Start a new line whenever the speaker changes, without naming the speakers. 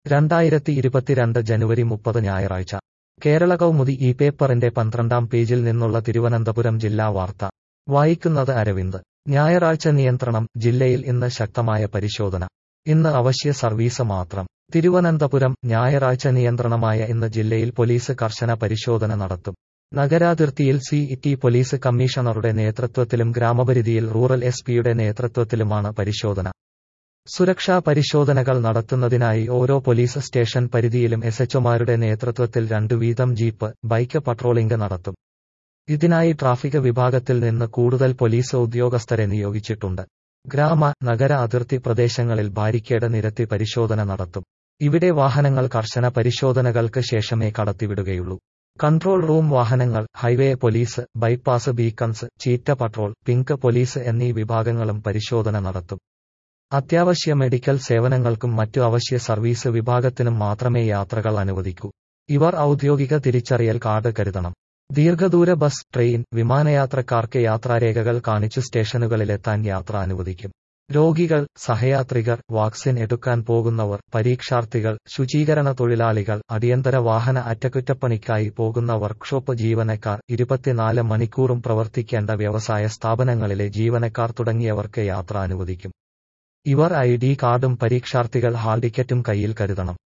രണ്ടായിരത്തി ഇരുപത്തിരണ്ട് ജനുവരി മുപ്പത് ഞായറാഴ്ച കേരള കൗമുദി ഈ പേപ്പറിന്റെ പന്ത്രണ്ടാം പേജിൽ നിന്നുള്ള തിരുവനന്തപുരം ജില്ലാ വാർത്ത വായിക്കുന്നത് അരവിന്ദ് ഞായറാഴ്ച നിയന്ത്രണം ജില്ലയിൽ ഇന്ന് ശക്തമായ പരിശോധന ഇന്ന് അവശ്യ സർവീസ് മാത്രം തിരുവനന്തപുരം ഞായറാഴ്ച നിയന്ത്രണമായ ഇന്ന് ജില്ലയിൽ പോലീസ് കർശന പരിശോധന നടത്തും നഗരാതിർത്തിയിൽ സി ടി പോലീസ് കമ്മീഷണറുടെ നേതൃത്വത്തിലും ഗ്രാമപരിധിയിൽ റൂറൽ എസ് പിയുടെ നേതൃത്വത്തിലുമാണ് പരിശോധന സുരക്ഷാ പരിശോധനകൾ നടത്തുന്നതിനായി ഓരോ പോലീസ് സ്റ്റേഷൻ പരിധിയിലും എസ്എച്ച്ഒമാരുടെ നേതൃത്വത്തിൽ രണ്ടു വീതം ജീപ്പ് ബൈക്ക് പട്രോളിംഗ് നടത്തും ഇതിനായി ട്രാഫിക് വിഭാഗത്തിൽ നിന്ന് കൂടുതൽ പോലീസ് ഉദ്യോഗസ്ഥരെ നിയോഗിച്ചിട്ടുണ്ട് ഗ്രാമ നഗര അതിർത്തി പ്രദേശങ്ങളിൽ ബാരിക്കേഡ് നിരത്തി പരിശോധന നടത്തും ഇവിടെ വാഹനങ്ങൾ കർശന പരിശോധനകൾക്ക് ശേഷമേ കടത്തിവിടുകയുള്ളൂ കൺട്രോൾ റൂം വാഹനങ്ങൾ highway police bypass beacons cheetah patrol pink police എന്നീ വിഭാഗങ്ങളും പരിശോധന നടത്തും അത്യാവശ്യ മെഡിക്കൽ സേവനങ്ങൾക്കും മറ്റു അവശ്യ സർവീസ് വിഭാഗത്തിനും മാത്രമേ യാത്രകൾ അനുവദിക്കൂ ഇവർ ഔദ്യോഗിക തിരിച്ചറിയൽ കാർഡ് കരുതണം ദീർഘദൂര ബസ് ട്രെയിൻ വിമാനയാത്രക്കാർക്ക് യാത്രാരേഖകൾ കാണിച്ചു സ്റ്റേഷനുകളിലെത്താൻ യാത്ര അനുവദിക്കും രോഗികൾ സഹയാത്രികർ വാക്സിൻ എടുക്കാൻ പോകുന്നവർ പരീക്ഷാർത്ഥികൾ ശുചീകരണ തൊഴിലാളികൾ അടിയന്തര വാഹന അറ്റകുറ്റപ്പണിക്കായി പോകുന്ന വർക്ക്ഷോപ്പ് ജീവനക്കാർ ഇരുപത്തിനാല് മണിക്കൂറും പ്രവർത്തിക്കേണ്ട വ്യവസായ സ്ഥാപനങ്ങളിലെ ജീവനക്കാർ തുടങ്ങിയവർക്ക് യാത്ര അനുവദിക്കും ഇവർ ഐ ഡി കാർഡും പരീക്ഷാർത്ഥികൾ ഹാൾ ടിക്കറ്റും കയ്യിൽ കരുതണം